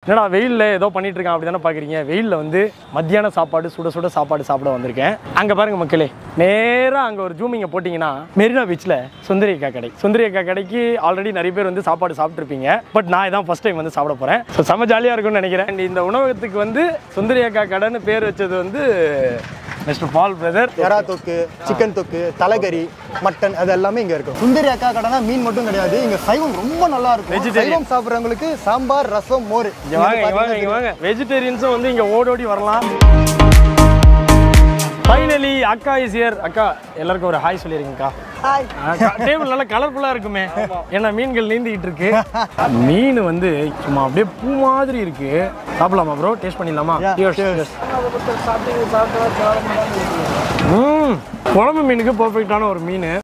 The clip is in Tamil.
என்னடா வெயிலில் ஏதோ பண்ணிட்டு இருக்கான் அப்படி தானே பார்க்குறீங்க வெயிலில் வந்து மத்தியான சாப்பாடு சுட சுட சாப்பாடு சாப்பிட வந்திருக்கேன் அங்கே பாருங்க மக்களே நேராக அங்கே ஒரு ஜூமிங்கை போட்டிங்கன்னா மெரினா பீச்சில் சுந்தரி அக்கா கடை சுந்தரி அக்கா கடைக்கு ஆல்ரெடி நிறைய பேர் வந்து சாப்பாடு சாப்பிட்ருப்பீங்க பட் நான் இதான் ஃபஸ்ட் டைம் வந்து சாப்பிட போகிறேன் ஸோ செம்ம ஜாலியாக இருக்கும்னு நினைக்கிறேன் And இந்த உணவகத்துக்கு வந்து சுந்தரி அக்கா கடைன்னு பேர் வச்சது வந்து மிஸ்டர் பால் பிரதர் எறா தொக்கு சிக்கன் தொக்கு தலைக்கறி மட்டன் அது எல்லாமே இங்க இருக்கும் சுந்தரி அக்கா கடைனா மீன் மட்டும் கிடையாது இங்க சைவம் ரொம்ப நல்லா இருக்கும் Vegetarian. சைவம் சாப்பிட்றவங்களுக்கு சாம்பார் ரசம் மோர் இங்க வாங்க இங்க வாங்க இங்க வாங்க வெஜிடேரியன்ஸும் வந்து இங்க ஓடோடி வரலாம் ஃபைனலி அக்கா இஸ் ஹியர் அக்கா எல்லாருக்கும் ஒரு ஹாய் சொல்லிருங்கக்கா டேபிள் நல்லா கலர்ஃபுல்லா இருக்குமே ஏன்னா மீன்கள் நீந்திக்கிட்டு இருக்கு மீன் வந்து சும்மா அப்படியே பூ மாதிரி இருக்கு சாப்பிடலாமா ப்ரோ டேஸ்ட் பண்ணிடலாமா Yeah, Cheers, cheers. cheers. ம் குழம்பு மீனுக்கு பர்ஃபெக்டான ஒரு மீன்